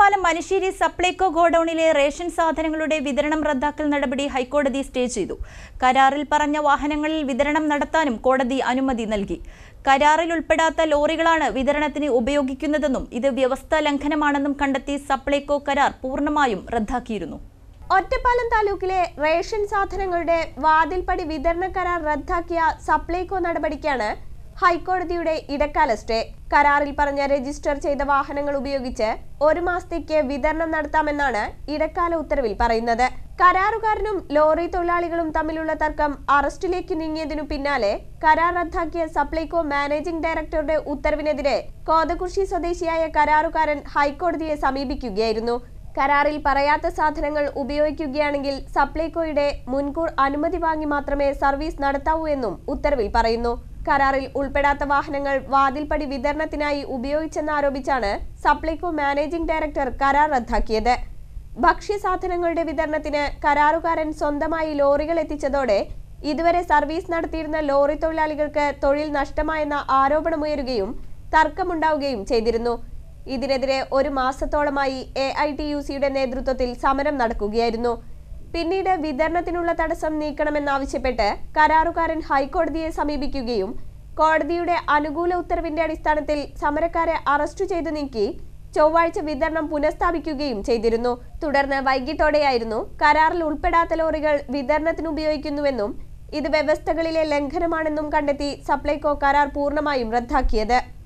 ഒറ്റപ്പാലം മനുശ്ശേരി സപ്ലൈകോ ഗോഡൌണിലെ റേഷൻ സാധനങ്ങളുടെ വിതരണം റദ്ദാക്കൽ നടപടി ഹൈക്കോടതി സ്റ്റേ ചെയ്തു കരാറിൽ പറഞ്ഞ വാഹനങ്ങളിൽ വിതരണം നടത്താനും കോടതി അനുമതി നൽകി കരാറിൽ ഉൾപ്പെടാത്ത ലോറികളാണ് വിതരണത്തിന് ഉപയോഗിക്കുന്നതെന്നും ഇത് വ്യവസ്ഥാ ലംഘനമാണെന്നും കണ്ടെത്തി സപ്ലൈകോ കരാർ പൂർണ്ണമായും റദ്ദാക്കിയിരുന്നു ഒറ്റപ്പാലം താലൂക്കിലെ റേഷൻ സാധനങ്ങളുടെ വാതിൽപ്പടി വിതരണ കരാർ റദ്ദാക്കിയ സപ്ലൈകോ നടപടിക്കാണ് ഹൈക്കോടതിയുടെ ഇടക്കാല സ്റ്റേ കരാറിൽ പറഞ്ഞ രജിസ്റ്റർ ചെയ്ത വാഹനങ്ങൾ ഉപയോഗിച്ച് ഒരു മാസത്തേക്ക് വിതരണം നടത്താമെന്നാണ് ഇടക്കാല ഉത്തരവിൽ പറയുന്നത് കരാറുകാരനും ലോറി തൊഴിലാളികളും തമ്മിലുള്ള തർക്കം അറസ്റ്റിലേക്ക് നീങ്ങിയതിനു പിന്നാലെ കരാർ റദ്ദാക്കിയ സപ്ലൈകോ മാനേജിംഗ് ഡയറക്ടറുടെ ഉത്തരവിനെതിരെ കോതകുർശി സ്വദേശിയായ കരാറുകാരൻ ഹൈക്കോടതിയെ സമീപിക്കുകയായിരുന്നു കരാറിൽ പറയാത്ത സാധനങ്ങൾ ഉപയോഗിക്കുകയാണെങ്കിൽ സപ്ലൈകോയുടെ മുൻകൂർ അനുമതി വാങ്ങി മാത്രമേ സർവീസ് നടത്താവൂ എന്നും ഉത്തരവിൽ പറയുന്നു കരാറിൽ ഉൾപ്പെടാത്ത വാഹനങ്ങൾ വാതിൽപ്പടി വിതരണത്തിനായി ഉപയോഗിച്ചെന്നാരോപിച്ചാണ് സപ്ലൈകോ മാനേജിംഗ് ഡയറക്ടർ കരാർ റദ്ദാക്കിയത് ഭക്ഷ്യസാധനങ്ങളുടെ വിതരണത്തിന് കരാറുകാരൻ സ്വന്തമായി ലോറികൾ എത്തിച്ചതോടെ ഇതുവരെ സർവീസ് നടത്തിയിരുന്ന ലോറി തൊഴിലാളികൾക്ക് തൊഴിൽ നഷ്ടമായെന്ന ആരോപണമുയരുകയും തർക്കമുണ്ടാവുകയും ചെയ്തിരുന്നു ഇതിനെതിരെ ഒരു മാസത്തോളമായി എ ഐ ടി യു സിയുടെ നേതൃത്വത്തിൽ സമരം നടക്കുകയായിരുന്നു പിന്നീട് വിതരണത്തിനുള്ള തടസ്സം നീക്കണമെന്നാവശ്യപ്പെട്ട് കരാറുകാരൻ ഹൈക്കോടതിയെ സമീപിക്കുകയും കോടതിയുടെ അനുകൂല ഉത്തരവിന്റെ അടിസ്ഥാനത്തിൽ സമരക്കാരെ അറസ്റ്റ് ചെയ്തു നീക്കി ചൊവ്വാഴ്ച വിതരണം പുനഃസ്ഥാപിക്കുകയും ചെയ്തിരുന്നു തുടർന്ന് വൈകിട്ടോടെയായിരുന്നു കരാറിൽ ഉൾപ്പെടാത്ത ലോറികൾ വിതരണത്തിന് ഉപയോഗിക്കുന്നുവെന്നും ഇത് വ്യവസ്ഥകളിലെ ലംഘനമാണെന്നും കണ്ടെത്തി സപ്ലൈകോ കരാർ പൂർണ്ണമായും റദ്ദാക്കിയത്